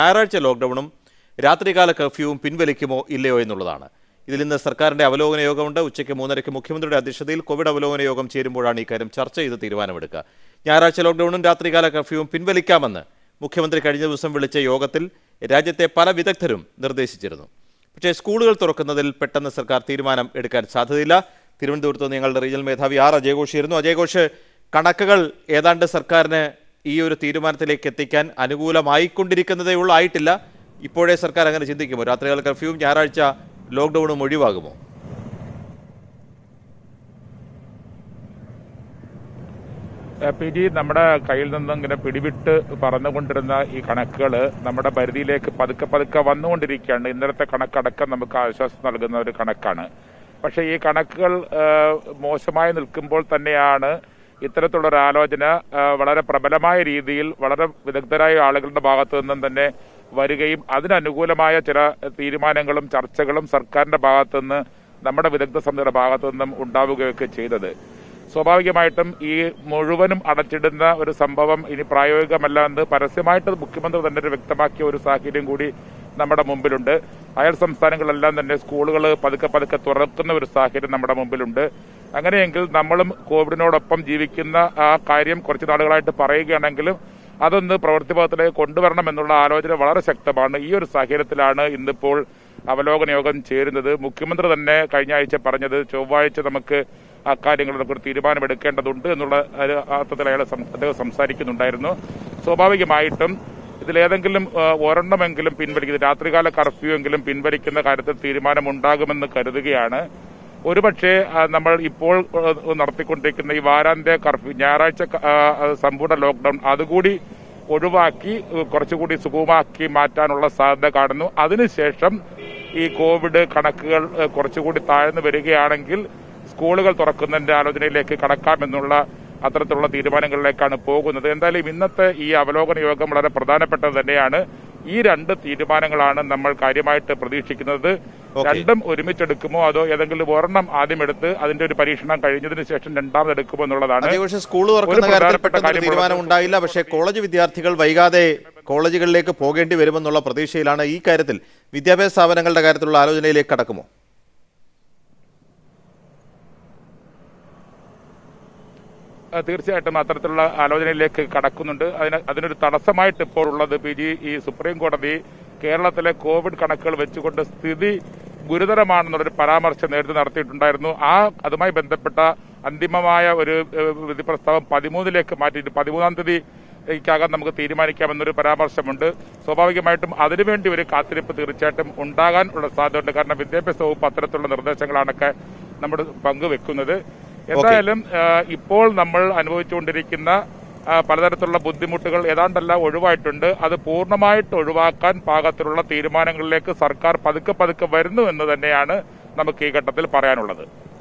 ഞായറാഴ്ച ലോക്ക്ഡൌണും രാത്രികാല കർഫ്യൂവും പിൻവലിക്കുമോ ഇല്ലയോ എന്നുള്ളതാണ് ഇതിൽ ഇന്ന് സർക്കാരിന്റെ അവലോകന യോഗമുണ്ട് ഉച്ചയ്ക്ക് മൂന്നരയ്ക്ക് മുഖ്യമന്ത്രിയുടെ അധ്യക്ഷതയിൽ കോവിഡ് അവലോകന യോഗം ചേരുമ്പോഴാണ് ഇക്കാര്യം ചർച്ച ചെയ്ത് തീരുമാനമെടുക്കുക ഞായറാഴ്ച ലോക്ക്ഡൌണും രാത്രികാല കർഫ്യൂവും പിൻവലിക്കാമെന്ന് മുഖ്യമന്ത്രി കഴിഞ്ഞ ദിവസം വിളിച്ച യോഗത്തിൽ രാജ്യത്തെ പല വിദഗ്ധരും നിർദ്ദേശിച്ചിരുന്നു പക്ഷേ സ്കൂളുകൾ തുറക്കുന്നതിൽ പെട്ടെന്ന് സർക്കാർ തീരുമാനം എടുക്കാൻ സാധ്യതയില്ല തിരുവനന്തപുരത്ത് നിന്ന് ഞങ്ങളുടെ റീജിയണൽ മേധാവി ആർ അജയഘോഷ് ആയിരുന്നു അജയഘോഷ് കണക്കുകൾ ഏതാണ്ട് സർക്കാരിന് ഈ ഒരു തീരുമാനത്തിലേക്ക് എത്തിക്കാൻ അനുകൂലമായിക്കൊണ്ടിരിക്കുന്നതേ ഉള്ളൂ ആയിട്ടില്ല ഇപ്പോഴേ സർക്കാർ അങ്ങനെ ചിന്തിക്കുമോ രാത്രികാല കർഫ്യൂവും ഞായറാഴ്ച ലോക്ക്ഡൌണും ഒഴിവാകുമോ ഏഹ് പി ജി നമ്മുടെ കയ്യിൽ നിന്നും ഇങ്ങനെ പിടിവിട്ട് പറന്നുകൊണ്ടിരുന്ന ഈ കണക്കുകൾ നമ്മുടെ പരിധിയിലേക്ക് പതുക്കെ പതുക്കെ വന്നുകൊണ്ടിരിക്കുകയാണ് ഇന്നലത്തെ കണക്കടക്കം നമുക്ക് ആശ്വാസം നൽകുന്ന ഒരു കണക്കാണ് പക്ഷേ ഈ കണക്കുകൾ ഏഹ് മോശമായി നിൽക്കുമ്പോൾ തന്നെയാണ് ഇത്തരത്തിലുള്ള ഒരു ആലോചന ഏഹ് വളരെ പ്രബലമായ രീതിയിൽ വളരെ വിദഗ്ധരായ ആളുകളുടെ ഭാഗത്തു നിന്നും തന്നെ വരികയും അതിനനുകൂലമായ ചില തീരുമാനങ്ങളും ചർച്ചകളും സർക്കാരിന്റെ ഭാഗത്തു നിന്ന് നമ്മുടെ വിദഗ്ധ സമിതിയുടെ ഭാഗത്തു നിന്നും ഉണ്ടാവുകയൊക്കെ ചെയ്തത് സ്വാഭാവികമായിട്ടും ഈ മുഴുവനും അടച്ചിടുന്ന ഒരു സംഭവം ഇനി പ്രായോഗികമല്ല എന്ന് പരസ്യമായിട്ട് മുഖ്യമന്ത്രി തന്നെ ഒരു വ്യക്തമാക്കിയ ഒരു സാഹചര്യം കൂടി നമ്മുടെ മുമ്പിലുണ്ട് അയൽ സംസ്ഥാനങ്ങളെല്ലാം തന്നെ സ്കൂളുകൾ പതുക്കെ പതുക്കെ തുറക്കുന്ന ഒരു സാഹചര്യം നമ്മുടെ മുമ്പിലുണ്ട് അങ്ങനെയെങ്കിൽ നമ്മളും കോവിഡിനോടൊപ്പം ജീവിക്കുന്ന ആ കാര്യം കുറച്ച് നാളുകളായിട്ട് പറയുകയാണെങ്കിലും അതൊന്ന് പ്രവൃത്തിപഥത്തിലേക്ക് കൊണ്ടുവരണം എന്നുള്ള ആലോചന വളരെ ശക്തമാണ് ഈ ഒരു സാഹചര്യത്തിലാണ് ഇന്നിപ്പോൾ അവലോകന യോഗം ചേരുന്നത് മുഖ്യമന്ത്രി തന്നെ കഴിഞ്ഞ ആഴ്ച പറഞ്ഞത് ചൊവ്വാഴ്ച നമുക്ക് അക്കാര്യങ്ങളിലൊക്കെ ഒരു തീരുമാനമെടുക്കേണ്ടതുണ്ട് എന്നുള്ള ഒരു അർത്ഥത്തിൽ അയാൾ സം- അദ്ദേഹം സംസാരിക്കുന്നുണ്ടായിരുന്നു സ്വാഭാവികമായിട്ടും ഇതിലേതെങ്കിലും ആ, ഒരെണ്ണമെങ്കിലും പിൻവലിക്കുന്നത് രാത്രികാല കർഫ്യൂ എങ്കിലും പിൻവലിക്കുന്ന കാര്യത്തിൽ തീരുമാനമുണ്ടാകുമെന്ന് കരുതുകയാണ് ഒരുപക്ഷെ ആ, നമ്മൾ ഇപ്പോൾ ആ, നടത്തിക്കൊണ്ടിരിക്കുന്ന ഈ വാരാന്ത്യ കർഫ്യൂ ഞായറാഴ്ച ക- ആ, ആ, സമ്പൂർണ്ണ ലോക്ക്ഡൌൺ അതുകൂടി ഒഴിവാക്കി ഏഹ്, കുറച്ചുകൂടി സുഗമമാക്കി മാറ്റാനുള്ള സാധ്യത കാണുന്നു അതിനുശേഷം ഈ കോവിഡ് കണക്കുകൾ ഏഹ്, കുറച്ചുകൂടി താഴ്ന്നു വരികയാണെങ്കിൽ സ്കൂളുകൾ തുറക്കുന്നതിന്റെ ആലോചനയിലേക്ക് കടക്കാമെന്നുള്ള അത്തരത്തിലുള്ള തീരുമാനങ്ങളിലേക്കാണ് പോകുന്നത് എന്തായാലും ഇന്നത്തെ ഈ അവലോകന യോഗം വളരെ പ്രധാനപ്പെട്ടത് തന്നെയാണ് ഈ രണ്ട് തീരുമാനങ്ങളാണ് നമ്മൾ കാര്യമായിട്ട് പ്രതീക്ഷിക്കുന്നത് Okay. രണ്ടും ഒരുമിച്ചെടുക്കുമോ അതോ ഏതെങ്കിലും ഒരെണ്ണം ആദ്യം എടുത്ത് അതിന്റെ ഒരു പരീക്ഷണം കഴിഞ്ഞതിന് ശേഷം രണ്ടാമത് എടുക്കുമോ എന്നുള്ളതാണ് അജയഘോഷ് സ്കൂൾ തുറക്കുന്ന ഒരു കാര്യത്തിൽ പ്രധാനപ്പെട്ട പെട്ടെന്ന് ഒരു കാര്യം തീരുമാനം ഉണ്ടായില്ല പക്ഷേ കോളേജ് വിദ്യാർത്ഥികൾ വൈകാതെ കോളേജുകളിലേക്ക് പോകേണ്ടി വരുമെന്നുള്ള പ്രതീക്ഷയിലാണ് ഈ കാര്യത്തിൽ വിദ്യാഭ്യാസ സ്ഥാപനങ്ങളുടെ കാര്യത്തിലുള്ള ആലോചനയിലേക്ക് കടക്കുമോ ആ, തീർച്ചയായിട്ടും അത്തരത്തിലുള്ള ആലോചനയിലേക്ക് കടക്കുന്നുണ്ട് അതിന് അതിനൊരു തടസ്സമായിട്ട് ഇപ്പോൾ ഉള്ളത് പി ജി ഈ സുപ്രീം കോടതി കേരളത്തിലെ കോവിഡ് കണക്കുകൾ വെച്ചുകൊണ്ട് സ്ഥിതി ഗുരുതരമാണെന്നുള്ളൊരു പരാമർശം നേരത്തെ നടത്തിയിട്ടുണ്ടായിരുന്നു ആ അതുമായി ബന്ധപ്പെട്ട അന്തിമമായ ഒരു ഏഹ്, വിധി പ്രസ്താവം പതിമൂന്നിലേക്ക് മാറ്റിയിട്ട് പതിമൂന്നാം തീയതി ക്കകം നമുക്ക് തീരുമാനിക്കാമെന്നൊരു പരാമർശമുണ്ട് സ്വാഭാവികമായിട്ടും അതിനുവേണ്ടി ഒരു കാത്തിരിപ്പ് തീർച്ചയായിട്ടും ഉണ്ടാകാൻ ഉള്ള സാധ്യതയുണ്ട് കാരണം വിദ്യാഭ്യാസ വകുപ്പ് അത്തരത്തിലുള്ള നിർദ്ദേശങ്ങളാണൊക്കെ നമ്മൾ പങ്കുവെക്കുന്നത് എന്തായാലും ആ, ഇപ്പോൾ നമ്മൾ അനുഭവിച്ചുകൊണ്ടിരിക്കുന്ന ആ, പലതരത്തിലുള്ള ബുദ്ധിമുട്ടുകൾ ഏതാണ്ടെല്ലാം ഒഴിവായിട്ടുണ്ട് അത് പൂർണ്ണമായിട്ട് ഒഴിവാക്കാൻ പാകത്തിലുള്ള തീരുമാനങ്ങളിലേക്ക് സർക്കാർ പതുക്കെ പതുക്കെ വരുന്നു എന്ന് തന്നെയാണ് നമുക്ക് ഈ ഘട്ടത്തിൽ പറയാനുള്ളത്